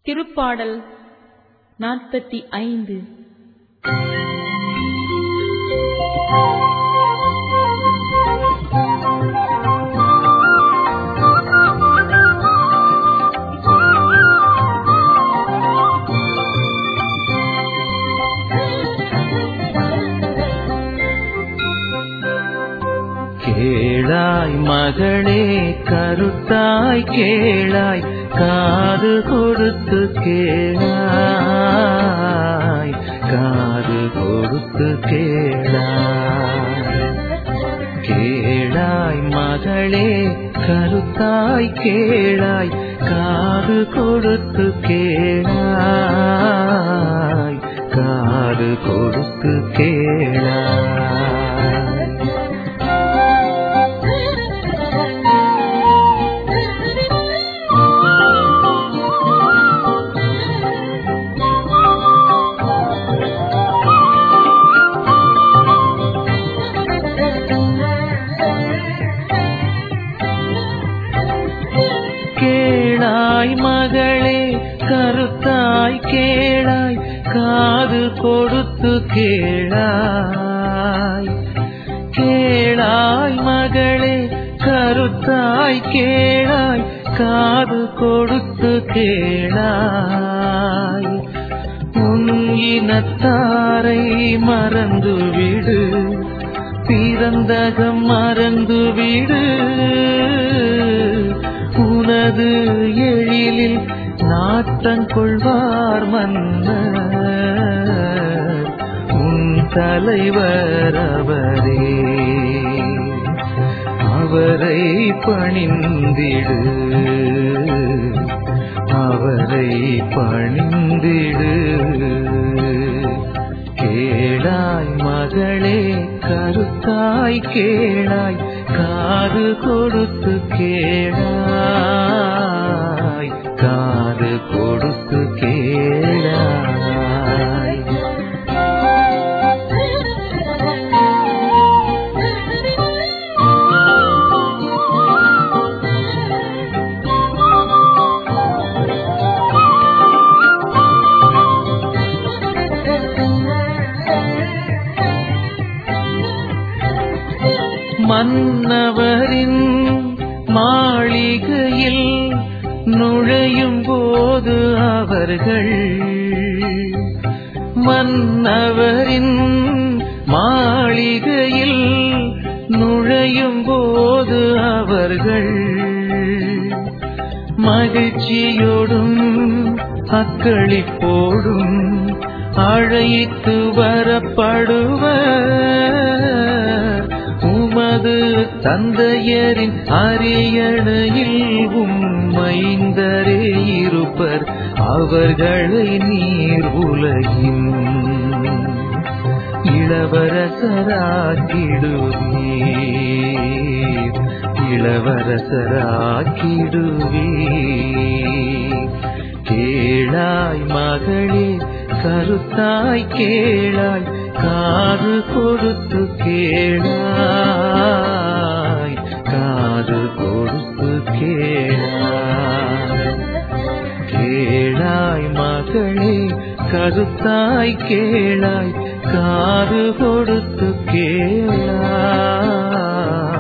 திருப்பாடல் நாற்பத்தி ஐந்து கேளாய் மகளே கருத்தாய் கேளாய் காது கொடுத்து கேளாய் காது கொடுத்து கேளாய் கேளாய் மகளே கருத்தாய் கேளாய் காது கொடுத்து கேளாய் காது கொடுத்து கேளாய் கேளாய் மகளே கருத்தாய் கேளாய் காது கொடுத்து கேளாய் கேளாய் மகளே கருத்தாய் கேளாய் காது கொடுத்து கேளாய் உன் இனத்தாரை மறந்துவிடு பிறந்தகம் மறந்துவிடு உனது எழிலில் நாட்டங்கொள்வார் மன்னர் உன் தலைவர் அவரே அவரை பணிந்திடு அவரை பணிந்திடு கேளாய் மகளே கருத்தாய் கேளாய் காது கொடுத்து கேளாய் காது கொடுத்து கேளாய் மன்னவரின் மாளிகையில் நுழையும் போது அவர்கள் மன்னவரின் மாளிகையில் நுழையும் போது அவர்கள் மகிழ்ச்சியோடும் அக்களிப்போடும் அழைத்து வரப்படுவர் உமது தந்தையரின் அரியணையில் உம்மைந்தரே இருப்பர் அவர்களை நீர் உலகின் இளவரசராக்கிடுவீர் இளவரசராக்கிடுவீர் கேளாய் மகளே கருத்தாய் கேளாய் காது கொடுத்து கேளாய் காது கொடுத்து கேளாய் கேளாய் மகளே கருத்தாய் கேளாய் காது கொடுத்து கேளாய்